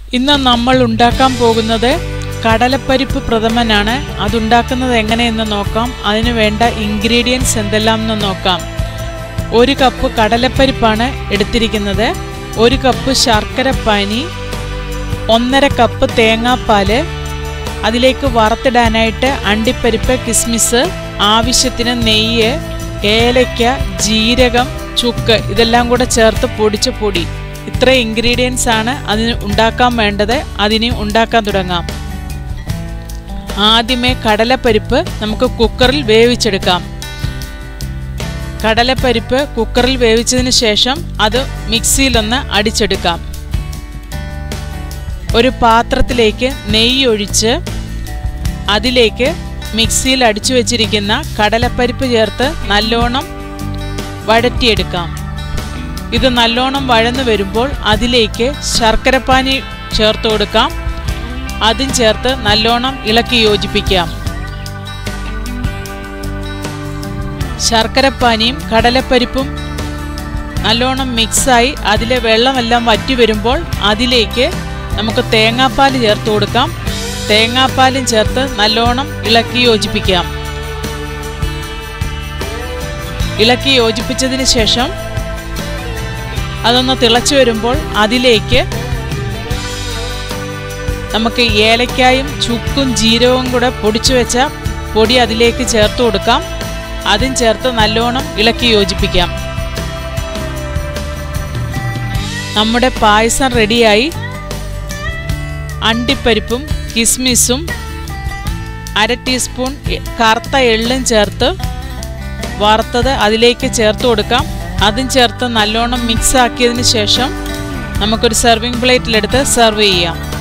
ഇന്ന് നമ്മൾ ഉണ്ടാക്കാൻ പോകുന്നത് കടലപ്പരിപ്പ് പ്രഥമനാണ് അതുണ്ടാക്കുന്നത് എങ്ങനെയെന്ന് നോക്കാം അതിന് വേണ്ട ഇൻഗ്രീഡിയൻസ് എന്തെല്ലാം എന്ന് നോക്കാം ഒരു കപ്പ് കടലപ്പരിപ്പാണ് എടുത്തിരിക്കുന്നത് ഒരു കപ്പ് ശർക്കരപ്പാനി ഒന്നര കപ്പ് തേങ്ങാപ്പാല് അതിലേക്ക് വറുത്തിടാനായിട്ട് അണ്ടിപ്പരിപ്പ് കിസ്മിസ് ആവശ്യത്തിന് നെയ്യ് ഏലയ്ക്ക ജീരകം ചുക്ക് ഇതെല്ലാം കൂടെ ചേർത്ത് പൊടിച്ച പൊടി ഇത്ര ഇൻഗ്രീഡിയൻസ് ആണ് അതിന് ഉണ്ടാക്കാൻ വേണ്ടത് അതിന് ഉണ്ടാക്കാൻ തുടങ്ങാം ആദ്യമേ കടലപ്പരിപ്പ് നമുക്ക് കുക്കറിൽ വേവിച്ചെടുക്കാം കടലപ്പരിപ്പ് കുക്കറിൽ വേവിച്ചതിന് ശേഷം അത് മിക്സിയിലൊന്ന് അടിച്ചെടുക്കാം ഒരു പാത്രത്തിലേക്ക് നെയ്യ് ഒഴിച്ച് അതിലേക്ക് മിക്സിയിൽ അടിച്ചു വെച്ചിരിക്കുന്ന കടലപ്പരിപ്പ് ചേർത്ത് നല്ലോണം വഴറ്റിയെടുക്കാം ഇത് നല്ലോണം വഴന്നു വരുമ്പോൾ അതിലേക്ക് ശർക്കരപ്പാനി ചേർത്ത് കൊടുക്കാം അതും ചേർത്ത് നല്ലോണം ഇളക്കി യോജിപ്പിക്കാം ശർക്കരപ്പാനിയും കടലപ്പരിപ്പും നല്ലോണം മിക്സായി അതിലെ വെള്ളമെല്ലാം വറ്റി വരുമ്പോൾ അതിലേക്ക് നമുക്ക് തേങ്ങാപ്പാൽ ചേർത്ത് കൊടുക്കാം തേങ്ങാപ്പാലും ചേർത്ത് നല്ലോണം ഇളക്കി യോജിപ്പിക്കാം ഇളക്കി യോജിപ്പിച്ചതിന് ശേഷം അതൊന്ന് തിളച്ചു വരുമ്പോൾ അതിലേക്ക് നമുക്ക് ഏലക്കായും ചുക്കും ജീരകവും കൂടെ പൊടിച്ചു വെച്ച പൊടി അതിലേക്ക് ചേർത്ത് കൊടുക്കാം അതും ചേർത്ത് നല്ലോണം ഇളക്കി യോജിപ്പിക്കാം നമ്മുടെ പായസം റെഡിയായി അണ്ടിപ്പരിപ്പും കിസ്മിസും അര ടീസ്പൂൺ കറുത്ത എള്ളും ചേർത്ത് വറുത്തത് അതിലേക്ക് ചേർത്ത് കൊടുക്കാം അതും ചേർത്ത് നല്ലോണം മിക്സ് ആക്കിയതിന് ശേഷം നമുക്കൊരു സെർവിങ് പ്ലേറ്റിലെടുത്ത് സെർവ് ചെയ്യാം